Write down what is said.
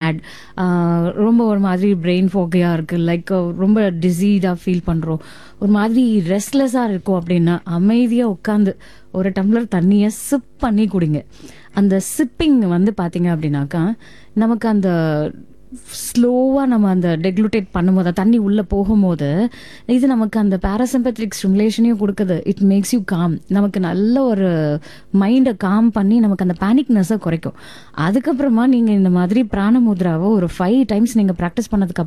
chat ரொம்ப ஒரு மாதிரி பிரெயின் ஃபோக்கையாக இருக்குது லைக் ரொம்ப டிசீடாக ஃபீல் பண்ணுறோம் ஒரு மாதிரி ரெஸ்ட்லெஸ்ஸாக இருக்கும் அப்படின்னா அமைதியாக உட்காந்து ஒரு டம்ளர் தண்ணியை சிப் பண்ணி குடிங்க அந்த சிப்பிங் வந்து பார்த்தீங்க அப்படின்னாக்கா நமக்கு அந்த ஸ்லோவாக நம்ம அந்த டெக்லுட்டேட் பண்ணும்போது தண்ணி உள்ளே போகும்போது இது நமக்கு அந்த பேராசிம்பத்திக் ஸ்டிமுலேஷனையும் கொடுக்குது இட் மேக்ஸ் யூ காம் நமக்கு நல்ல ஒரு மைண்டை காம் பண்ணி நமக்கு அந்த பேனிக்னஸை குறைக்கும் அதுக்கப்புறமா நீங்கள் இந்த மாதிரி பிராண முத்ராவை ஒரு ஃபைவ் டைம்ஸ் நீங்கள் ப்ராக்டிஸ் பண்ணதுக்கு